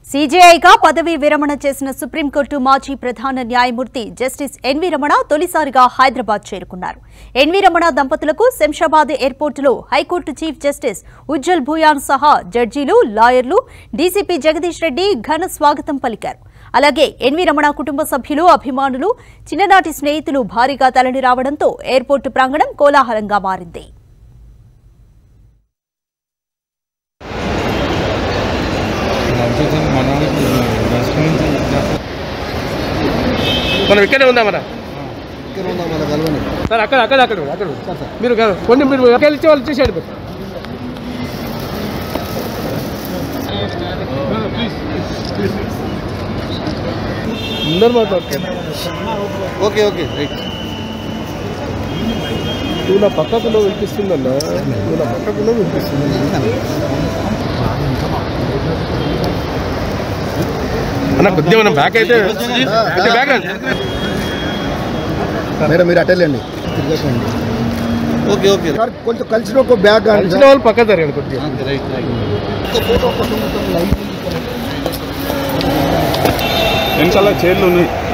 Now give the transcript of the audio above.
సీజేఐగా పదవీ విరమణ చేసిన సుప్రీంకోర్టు మాజీ ప్రధాన న్యాయమూర్తి జస్టిస్ ఎన్వి రమణ తొలిసారిగా హైదరాబాద్ చేరుకున్నారు ఎన్వి రమణ దంపతులకు శంషాబాద్ ఎయిర్పోర్టులో high court chief justice Ujjal Bhuyan సహా జడ్జీలు లాయర్లు డీసీపీ జగదీష్ రెడ్డి ఘన స్వాగతం పలికారు అలాగే ఎన్వి రమణ కుటుంబ సభ్యులు అభిమానులు చిన్ననాటి స్నేహితులు భారీగా తరలి రావడంతో ఎయిర్పోర్టు ప్రాంగణం కోలాహలంగా మారింది మనం ఇక్కడే ఉందా మన ఇక్కడ ఉందా మన కలవని సార్ అక్కడ అక్కడ అక్కడ అక్కడ మీరు కాదు. కొన్ని మీరు వెళ్ళి వాళ్ళు చూసేయండి మీరు అందరు మాట్లాడుతున్నారు ఓకే ఓకే రైట్ నువ్వు నా పక్కకులో వినిపిస్తుందన్నా నువ్వు నా పక్కకులో వినిపిస్తుంది అన్న కొద్దిగా మనం బ్యాక్ అయితే అయితే బ్యాక్ రండి. మేడం మీరు అటెళ్ళండి తిరగకండి ఓకే ఓకే సార్ కొంచెం కలిసిన ఒక బ్యాగ్ కలిసిన వాళ్ళు పక్క జరగండి కొద్దిగా రైట్ రైట్ ఫోటో కోసం మొత్తం లైట్ వెనకాల చైర్లు ఉన్నాయి